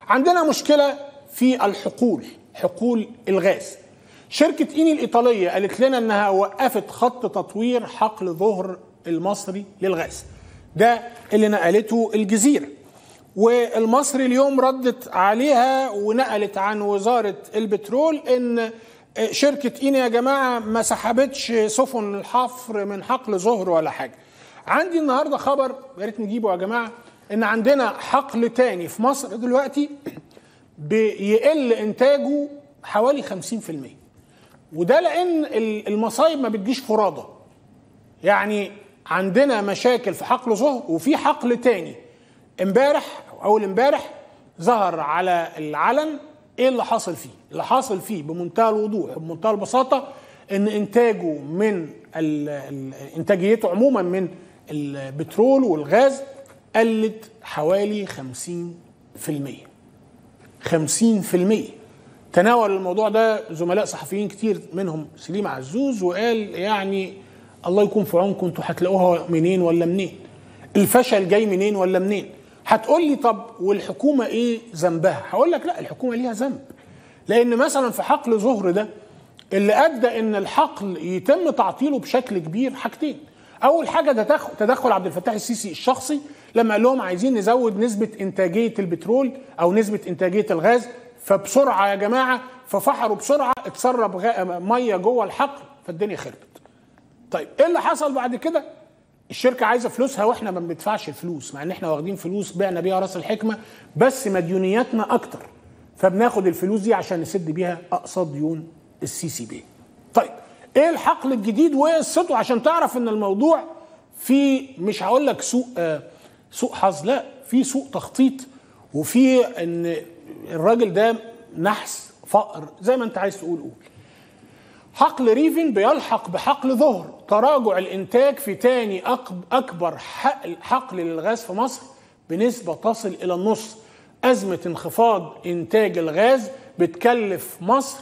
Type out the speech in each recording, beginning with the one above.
عندنا مشكله في الحقول حقول الغاز شركه ايني الايطاليه قالت لنا انها وقفت خط تطوير حقل ظهر المصري للغاز ده اللي نقلته الجزيره والمصري اليوم ردت عليها ونقلت عن وزاره البترول ان شركه ايني يا جماعه ما سحبتش سفن الحفر من حقل ظهر ولا حاجه عندي النهارده خبر يا ريت نجيبه يا جماعه ان عندنا حقل تاني في مصر دلوقتي بيقل انتاجه حوالي 50% وده لان المصايب ما بتجيش فرادى يعني عندنا مشاكل في حقل ظهر وفي حقل تاني امبارح او اول امبارح ظهر على العلن ايه اللي حاصل فيه اللي حاصل فيه بمنتهى الوضوح وبمنتهى البساطه ان انتاجه من انتاجيته عموما من البترول والغاز قلت حوالي 50% 50% تناول الموضوع ده زملاء صحفيين كتير منهم سليم عزوز وقال يعني الله يكون في عونكم انتوا هتلاقوها منين ولا منين الفشل جاي منين ولا منين هتقول لي طب والحكومه ايه ذنبها هقول لك لا الحكومه ليها ذنب لان مثلا في حقل ظهر ده اللي ادى ان الحقل يتم تعطيله بشكل كبير حاجتين اول حاجه تدخل, تدخل عبد الفتاح السيسي الشخصي لما قال لهم عايزين نزود نسبه انتاجيه البترول او نسبه انتاجيه الغاز فبسرعه يا جماعه ففحروا بسرعه اتسرب ميه جوه الحقل فالدنيا خربت. طيب ايه اللي حصل بعد كده؟ الشركه عايزه فلوسها واحنا ما بندفعش الفلوس مع ان احنا واخدين فلوس بعنا بيها راس الحكمه بس مديونياتنا اكتر فبناخد الفلوس دي عشان نسد بيها اقساط ديون السي سي بي. طيب ايه الحقل الجديد وقصته عشان تعرف ان الموضوع في مش هقول لك سوء آه سوء حظ لا في سوء تخطيط وفي ان الراجل ده نحس فقر زي ما انت عايز تقول قول حقل ريفن بيلحق بحقل ظهر تراجع الانتاج في تاني اكبر حقل للغاز في مصر بنسبه تصل الى النص ازمه انخفاض انتاج الغاز بتكلف مصر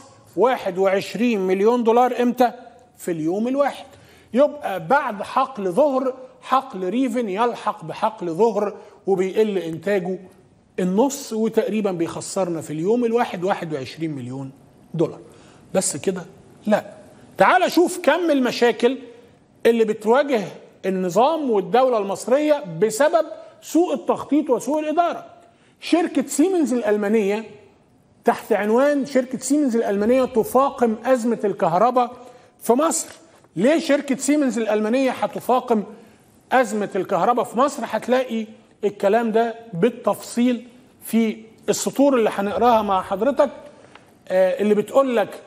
21 مليون دولار امتى في اليوم الواحد يبقى بعد حقل ظهر حقل ريفن يلحق بحقل ظهر وبيقل انتاجه النص وتقريبا بيخسرنا في اليوم الواحد 21 مليون دولار بس كده لا تعال شوف كم المشاكل اللي بتواجه النظام والدولة المصرية بسبب سوء التخطيط وسوء الإدارة شركة سيمنز الألمانية تحت عنوان شركة سيمنز الألمانية تفاقم أزمة الكهرباء في مصر ليه شركة سيمنز الألمانية هتفاقم أزمة الكهرباء في مصر هتلاقي الكلام ده بالتفصيل في السطور اللي هنقراها مع حضرتك آه اللي بتقول لك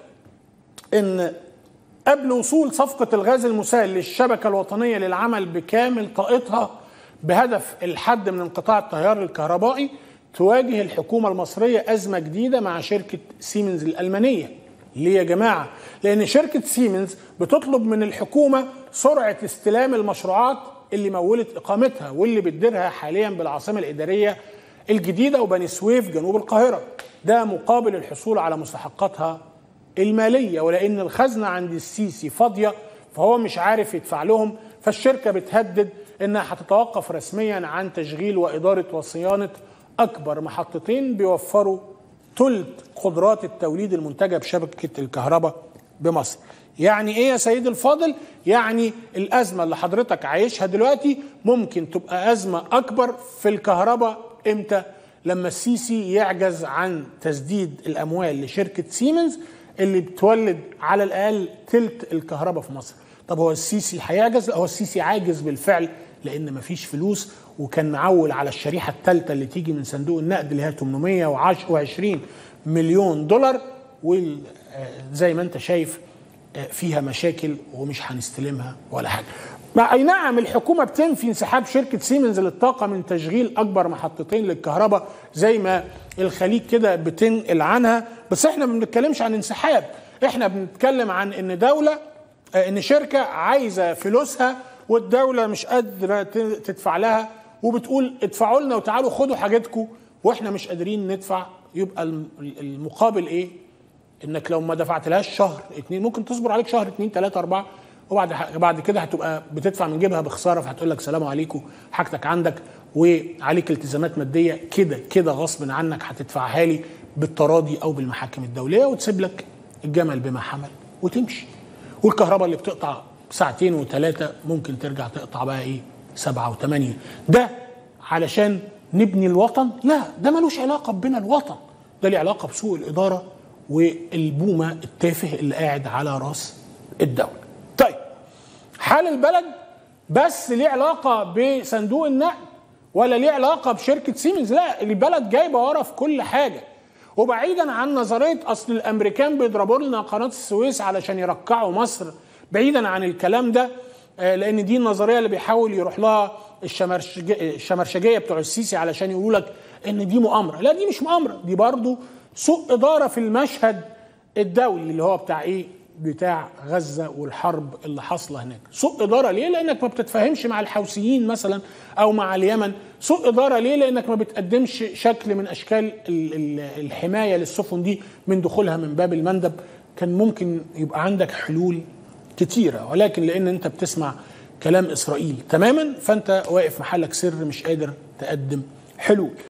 ان قبل وصول صفقة الغاز المسال للشبكة الوطنية للعمل بكامل طاقتها بهدف الحد من انقطاع التيار الكهربائي تواجه الحكومة المصرية أزمة جديدة مع شركة سيمنز الألمانية ليه يا جماعة؟ لأن شركة سيمنز بتطلب من الحكومة سرعة استلام المشروعات اللي مولت إقامتها واللي بتديرها حاليا بالعاصمة الإدارية الجديدة وبني سويف جنوب القاهرة ده مقابل الحصول على مستحقاتها المالية ولأن الخزنة عند السيسي فاضية فهو مش عارف يدفع لهم فالشركة بتهدد إنها هتتوقف رسميا عن تشغيل وإدارة وصيانة أكبر محطتين بيوفروا ثلث قدرات التوليد المنتجة بشبكة الكهرباء بمصر يعني ايه يا سيدي الفاضل يعني الازمه اللي حضرتك عايشها دلوقتي ممكن تبقى ازمه اكبر في الكهرباء امتى لما السيسي يعجز عن تسديد الاموال لشركه سيمنز اللي بتولد على الاقل ثلث الكهرباء في مصر طب هو السيسي هيعجز هو السيسي عاجز بالفعل لان مفيش فلوس وكان معول على الشريحه الثالثه اللي تيجي من صندوق النقد اللي هي 820 مليون دولار وزي ما انت شايف فيها مشاكل ومش هنستلمها ولا حاجه. مع اي نعم الحكومه بتنفي انسحاب شركه سيمنز للطاقه من تشغيل اكبر محطتين للكهرباء زي ما الخليج كده بتنقل عنها بس احنا ما بنتكلمش عن انسحاب احنا بنتكلم عن ان دوله ان شركه عايزه فلوسها والدوله مش قادره تدفع لها وبتقول ادفعوا لنا وتعالوا خدوا حاجتكم واحنا مش قادرين ندفع يبقى المقابل ايه؟ انك لو ما دفعتلهاش شهر اتنين ممكن تصبر عليك شهر اتنين تلاته اربعه وبعد بعد كده هتبقى بتدفع من جيبها بخساره فهتقول لك سلام عليكم حاجتك عندك وعليك التزامات ماديه كده كده غصب عنك هتدفعها لي بالتراضي او بالمحاكم الدوليه وتسيب لك الجمل بما حمل وتمشي والكهرباء اللي بتقطع ساعتين وثلاثه ممكن ترجع تقطع بقى ايه سبعه وثمانيه ده علشان نبني الوطن لا ده ملوش علاقه ببناء الوطن ده ليه علاقه بسوء الاداره والبومه التافه اللي قاعد على راس الدوله. طيب حال البلد بس ليه علاقه بصندوق النقد ولا ليه علاقه بشركه سيمنز لا البلد جايبه ورا في كل حاجه وبعيدا عن نظريه اصل الامريكان بيضربوا لنا قناه السويس علشان يركعوا مصر بعيدا عن الكلام ده لان دي النظريه اللي بيحاول يروح لها الشمرشجيه الشمرشجيه بتوع السيسي علشان يقولوا لك ان دي مؤامره لا دي مش مؤامره دي برضو سوء اداره في المشهد الدولي اللي هو بتاع ايه بتاع غزه والحرب اللي حاصله هناك سوء اداره ليه لانك ما بتتفاهمش مع الحوثيين مثلا او مع اليمن سوء اداره ليه لانك ما بتقدمش شكل من اشكال الحمايه للسفن دي من دخولها من باب المندب كان ممكن يبقى عندك حلول كتيره ولكن لان انت بتسمع كلام اسرائيل تماما فانت واقف محلك سر مش قادر تقدم حلول